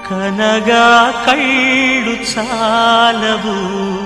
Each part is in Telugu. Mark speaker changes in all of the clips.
Speaker 1: కనగా కళ్ళు చాలవు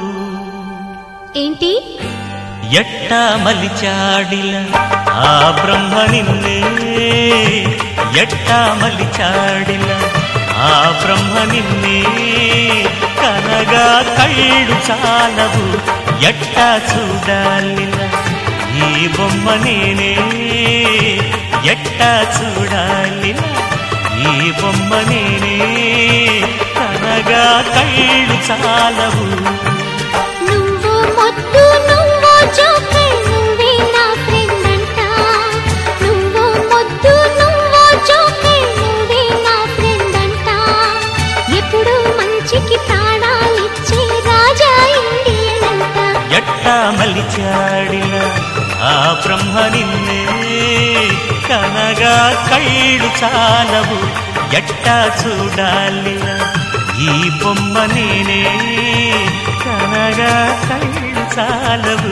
Speaker 2: ఏంటి
Speaker 1: ఎట్ట మలిచాడిల ఆ బ్రహ్మ నిన్నే ఎట్ట మలిచాడిల ఆ బ్రహ్మ నిన్నే కనగా కళ్ళు చాలవు ఎట్ట చూడాలిల ఈ బొమ్మ నేనే ఎట్ట చూడాలిల ఈ బొమ్మ నేనే కనగా కళ్ళు చాలవు
Speaker 2: నువ్వు మొద్దు నువ్వు జోకర్ నువ్వే నా ఫ్రెండ్ అంట నువ్వు మొద్దు నువ్వు జోకర్ నువ్వే నా ఫ్రెండ్ అంట ఎప్పుడు మంచికి ప్రాణాలిచ్చే రాజా ఇండియన్ అంట
Speaker 1: ఎట్టా మలిచాడిన ఆ బ్రహ్మ నిన్నే కనగా కళ్ళు చాలవు ఎట్టా చూడాలిన ఈ బొమ్మ నేనే కనగా కళ్ళు చాలవు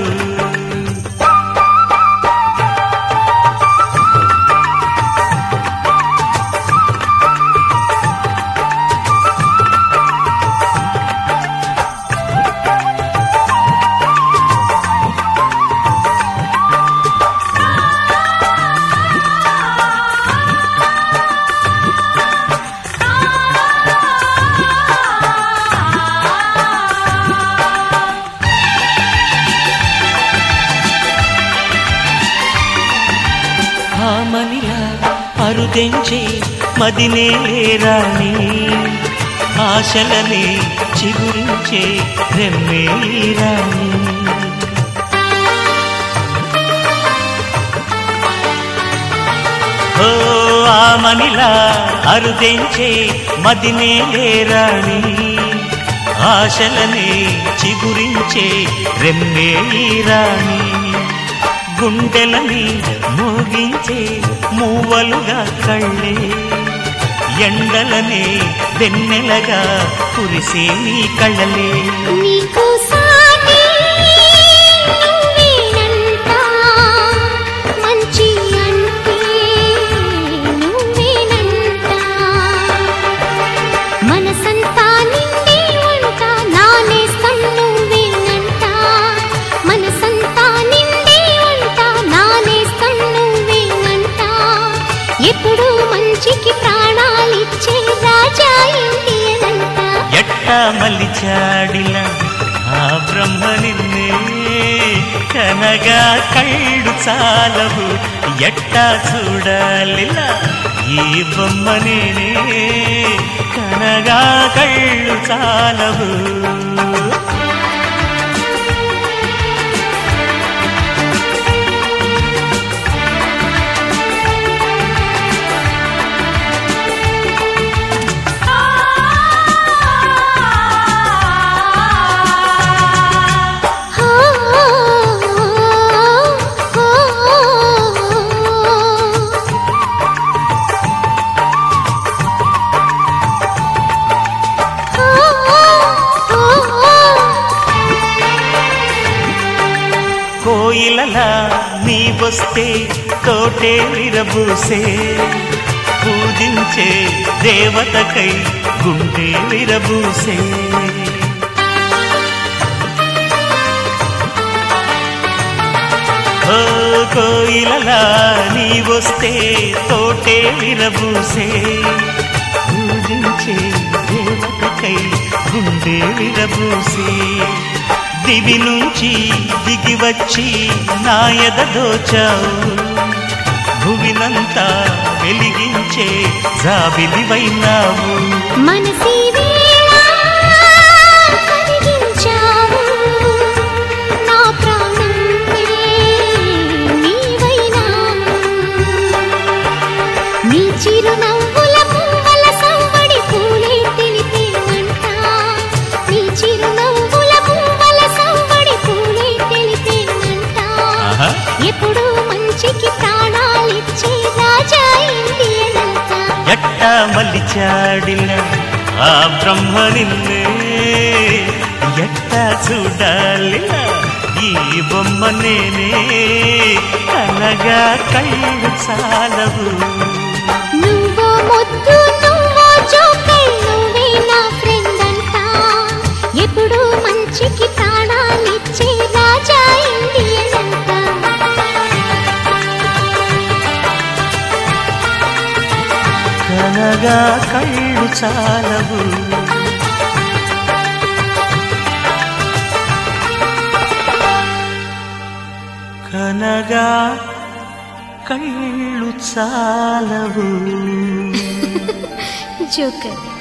Speaker 1: ఆమనిలా అరుదెంచే మదినే రాణి ఆశలనే చిగురించే రెమ్మే రాణి ఓ ఆమనిలా అరుదెంచే మదినే రాణి ఆశలనే చిగురించే రెమ్మే రాణి గుండెలని మోగించే మూవలుగా కళ్ళే ఎండలనే వెన్నెలగా కురిసే నీ కళ్ళలే
Speaker 2: నీకు సాటి నువ్వేనంట మంచి అంటే నువ్వేనంట మనసంతా నిండే వంట నానేస్తం నువ్వేనంట మనసంతా నిండే వంట నానేస్తం నువ్వేనంట ఎప్పుడు మంచికి ప్రాణాలిచ్చే రాజా ఇండియనంట
Speaker 1: ఎట్ట మలిచాడిల ఆ బ్రహ్మ నిన్నే కనగా కళ్ళు చాలవు ఎట్టా చూడాలిలా ఈ బొమ్మ నేనే కనగా కళ్ళు చాలవు కోయిలలా నీ వస్తే తోటే విరబూసే పూజించే దేవతకై గుండె విరబూసే ఓ కోయిలలా నీ వస్తే తోటే విరబూసే పూజించే దేవతకై గుండె విరబూసే దివి నుంచి దిగి వచ్చి నాయద దోచావు భువినంతా వెలిగించే జాబిలివైనావు
Speaker 2: మనసి వేళ కరిగించావు నా ప్రాణంపై నీవైనావు నీ చిరునవ్వుల పువ్వుల సవ్వడి పూలే తెలిపేనంట నీ చిరునవ్వుల పువ్వుల సవ్వడి పూలే తెలిపేనంట
Speaker 1: ఆహా.
Speaker 2: ఎప్పుడు మంచికి ప్రాణాలిచ్చే రాజా ఇండియనంట
Speaker 1: ఎట్ట మలిచాడిన ఆ బ్రహ్మ నిన్నే ఎట్ట చూడాలిన ఈ బొమ్మ నేనే కనగా కళ్ళు చాలవు
Speaker 2: నువ్వు ముద్దు నువ్వు జోకై నువ్వు
Speaker 1: కనగా కళ్ళు చాలవు కనగా కళ్ళు చాలవు
Speaker 2: జోకర్